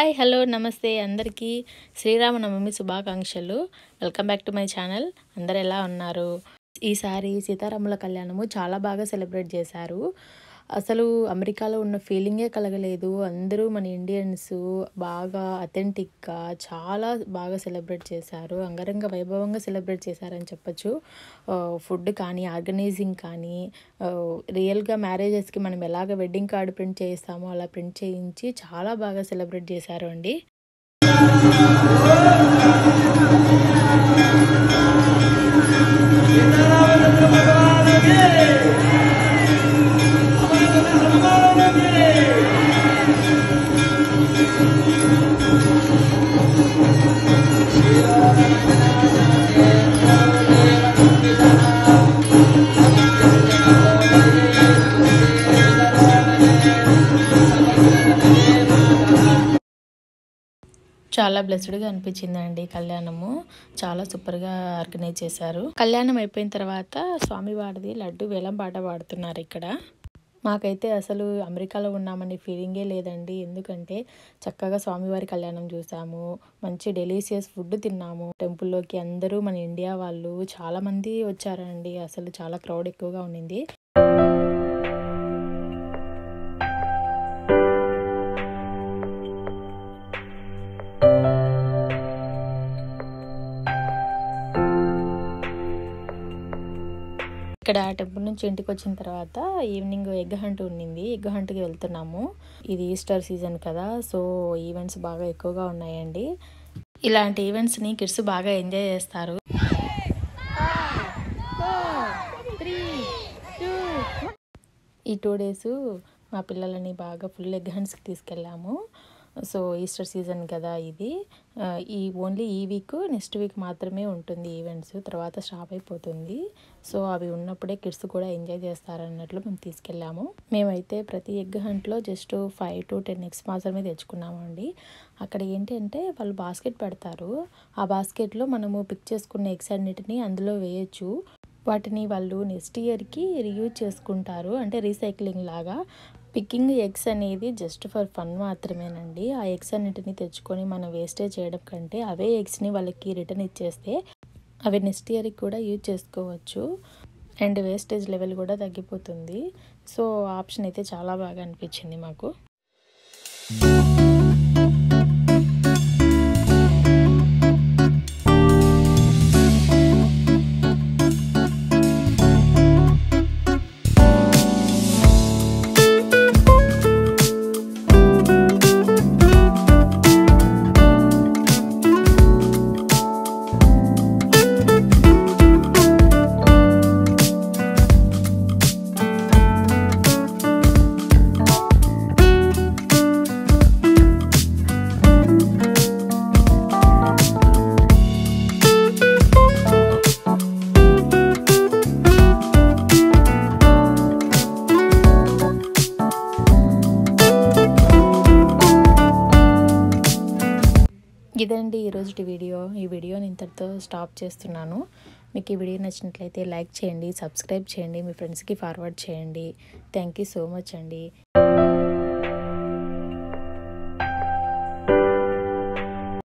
hi hello నమస్తే అందరికీ శ్రీరామనవమి శుభాకాంక్షలు welcome back to my channel అందరు ఎలా ఉన్నారు ఈసారి సీతారాముల కళ్యాణము చాలా బాగా సెలబ్రేట్ చేశారు అసలు అమెరికాలో ఉన్న ఫీలింగే కలగలేదు అందరూ మన ఇండియన్స్ బాగా అథెంటిక్గా చాలా బాగా సెలబ్రేట్ చేశారు అంగరంగ వైభవంగా సెలబ్రేట్ చేశారని చెప్పచ్చు ఫుడ్ కానీ ఆర్గనైజింగ్ కానీ రియల్గా మ్యారేజెస్కి మనం ఎలాగ వెడ్డింగ్ కార్డు ప్రింట్ చేయిస్తామో అలా ప్రింట్ చేయించి చాలా బాగా సెలబ్రేట్ చేశారు అండి చాలా బ్లెస్డ్గా అనిపించిందండి కళ్యాణము చాలా సూపర్గా ఆర్గనైజ్ చేశారు కళ్యాణం అయిపోయిన తర్వాత స్వామివారిది లడ్డు వేలం పాట పాడుతున్నారు ఇక్కడ మాకైతే అసలు అమెరికాలో ఉన్నామని ఫీలింగే లేదండి ఎందుకంటే చక్కగా స్వామివారి కళ్యాణం చూసాము మంచి డెలీషియస్ ఫుడ్ తిన్నాము టెంపుల్లోకి అందరూ మన ఇండియా వాళ్ళు చాలా మంది వచ్చారండి అసలు చాలా క్రౌడ్ ఎక్కువగా ఉండింది ఇక్కడ టెంపుల్ నుంచి ఇంటికి వచ్చిన తర్వాత ఈవినింగ్ ఎగ్ హంట్ ఉండింది ఎగ్ హంట్కి వెళ్తున్నాము ఇది ఈస్టర్ సీజన్ కదా సో ఈవెంట్స్ బాగా ఎక్కువగా ఉన్నాయండి ఇలాంటి ఈవెంట్స్ని కిడ్స్ బాగా ఎంజాయ్ చేస్తారు ఈ టూ డేస్ మా పిల్లలని బాగా ఫుల్ ఎగ్ హంట్స్కి తీసుకెళ్ళాము సో ఈస్టర్ సీజన్ కదా ఇది ఈ ఓన్లీ ఈ వీక్ నెక్స్ట్ వీక్ మాత్రమే ఉంటుంది ఈవెంట్స్ తర్వాత స్టాప్ అయిపోతుంది సో అవి ఉన్నప్పుడే కిడ్స్ కూడా ఎంజాయ్ చేస్తారన్నట్లు మేము తీసుకెళ్ళాము మేమైతే ప్రతి ఎగ్ హంట్లో just five to ten eggs మాత్రమే తెచ్చుకున్నామండి అక్కడ ఏంటంటే వాళ్ళు బాస్కెట్ పెడతారు ఆ బాస్కెట్లో మనము పిక్ చేసుకున్న ఎగ్స్ అన్నిటిని అందులో వేయచ్చు వాటిని వాళ్ళు నెక్స్ట్ ఇయర్కి రీయూజ్ చేసుకుంటారు అంటే రీసైక్లింగ్ లాగా పిక్కింగ్ ఎగ్స్ అనేది జస్ట్ ఫర్ ఫన్ మాత్రమేనండి ఆ ఎగ్స్ అన్నిటిని తెచ్చుకొని మనం వేస్టేజ్ చేయడం కంటే అవే ఎగ్స్ని వాళ్ళకి రిటర్న్ ఇచ్చేస్తే అవి నెక్స్ట్ ఇయర్కి కూడా యూజ్ చేసుకోవచ్చు అండ్ వేస్టేజ్ లెవెల్ కూడా తగ్గిపోతుంది సో ఆప్షన్ అయితే చాలా బాగా అనిపించింది మాకు ఇదండి ఈరోజు వీడియో ఈ వీడియోని ఇంతటితో స్టాప్ చేస్తున్నాను మీకు ఈ వీడియో నచ్చినట్లయితే లైక్ చేయండి సబ్స్క్రైబ్ చేయండి మీ ఫ్రెండ్స్కి ఫార్వర్డ్ చేయండి థ్యాంక్ యూ సో మచ్ అండి